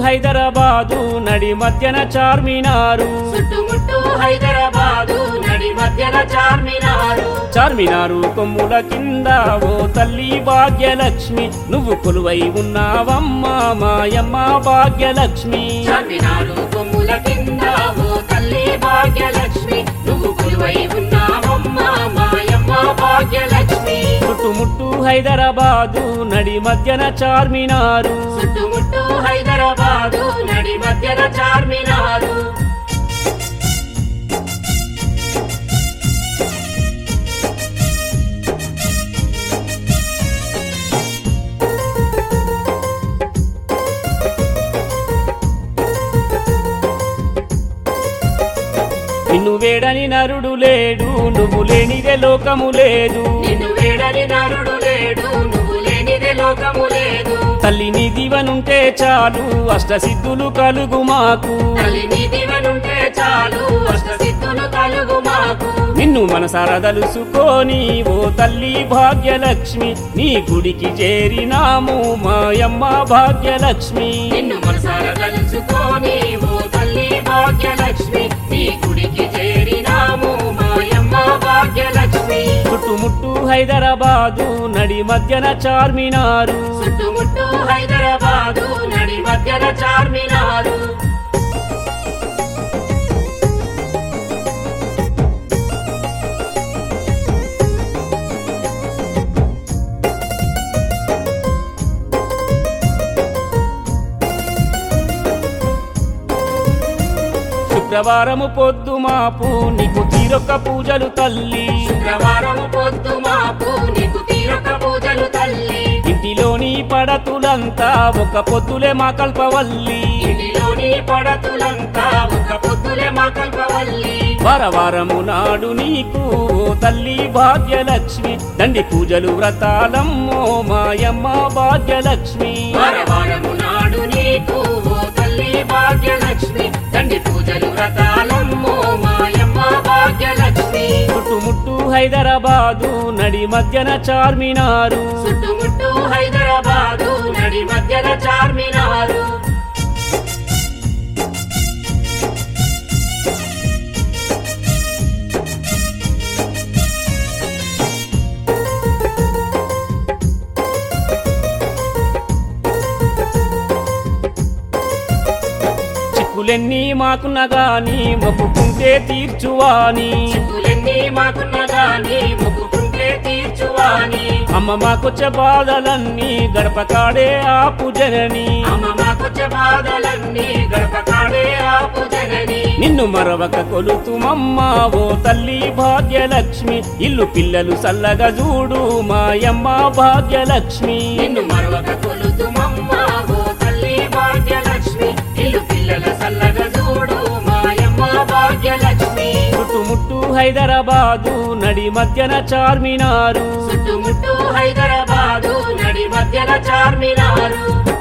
హైదరాబాదు నడి మధ్యన చార్మినారు చుట్టుముట్టు హైదరాబాదు నడి మధ్యన చార్మినారు చార్మినారు కొమ్ముల కింద ఓ తల్లి భాగ్యలక్ష్మి నువ్వు కొలువై ఉన్నావమ్మ మాయమ్మ భాగ్యలక్ష్మి చార్మినారు కొమ్ముల కింద ఓ తల్లి భాగ్యలక్ష్మి నువ్వు కొలువై ఉన్నావమ్మ మాయమ్మ భాగ్యలక్ష్మి చుట్టుముట్టు హైదరాబాదు నడి మధ్యన చార్మినారు చుట్టుముట్టు హైదరాబాదు నడి మధ్యన చార్మినారు నిన్ను వేడని నరుడు లేడు నువ్వు లేనిదే లోకము లేదు నిన్ను వేడని నరుడు లేడు నువ్వు లేనిదే లోకము లేదు తల్లి నీ దివనుంటే చాలు అష్టసిద్ధులు కలుగు మాకు తల్లిని దివనుంటే చాలు అష్టసిద్ధులు కలుగు మాకు నిన్ను మనసారా తలుసుకొని ఓ తల్లి భాగ్యలక్ష్మి నీ గుడికి చేరినాము మాయమ్మ భాగ్యలక్ష్మి నిన్ను మనసారా తలుచుకొని ఓ తల్లి భాగ్యలక్ష్మి నీ గుడికి చేరినాము మాయమ్మ భాగ్యలక్ష్మి చుట్టుముట్టు హైదరాబాదు నడి మధ్యన చార్మినారు చుట్టుముట్టు హైదరాబాదు నడి మధ్యన చార్మినారు శుక్రవారము పొద్దు మాపు నీకు తీరొక్క పూజలు తల్లి శుక్రవారం పొద్దు మాపు నీకు తీరొక పూజలు తల్లి ఇంటిలోని పడతులంతా ఒక పొద్దులే మా కల్పవల్లి ఇంటిలోని పడతులంతా ఒక పొద్దులే మా కల్పవల్లి వారవారము నాడు నీకు ఓ తల్లి భాగ్యలక్ష్మి దండి పూజలు వ్రతాలమ్మో మాయమ్మ భాగ్యలక్ష్మి వారవారము నాడు నీకు ఓ తల్లి భాగ్యలక్ష్మి తండ్రి పూజలు వ్రతాలమ్మో మాయమ్మ భాగ్యలక్ష్మి చుట్టుముట్టు హైదరాబాదు నడి మధ్యన చార్మినారు చుట్టుముట్టు హైదరాబాదు నడి మధ్యన చార్మినారు చిక్కులెన్ని మాకున్న గాని మొక్కుకుంటే తీర్చువాని చిక్కులెన్ని మాకున్న గాని మొక్కుకుంటే తీర్చువాని అమ్మ మాకొచ్చే బాధలన్నీ గడప కాడే ఆపు జనని అమ్మ మాకొచ్చే బాధలన్నీ గడప కాడే ఆపు జనని నిన్ను మరవక కొలుతుమమ్మ ఓ తల్లి భాగ్యలక్ష్మి ఇల్లు పిల్లలు సల్లగా చూడు మాయమ్మ భాగ్యలక్ష్మి నిన్ను మరొక కొలుతుమమ్మ ఓ తల్లి భాగ్యలక్ష్మి ఇల్లు పిల్లల సల్లగా చూడు మాయమ్మ భాగ్యలక్ష్మి చుట్టుముట్టు హైదరాబాదు నడి మధ్యన చార్మినారు చుట్టుముట్టు హైదరాబాదు నడి మధ్యన చార్మినారు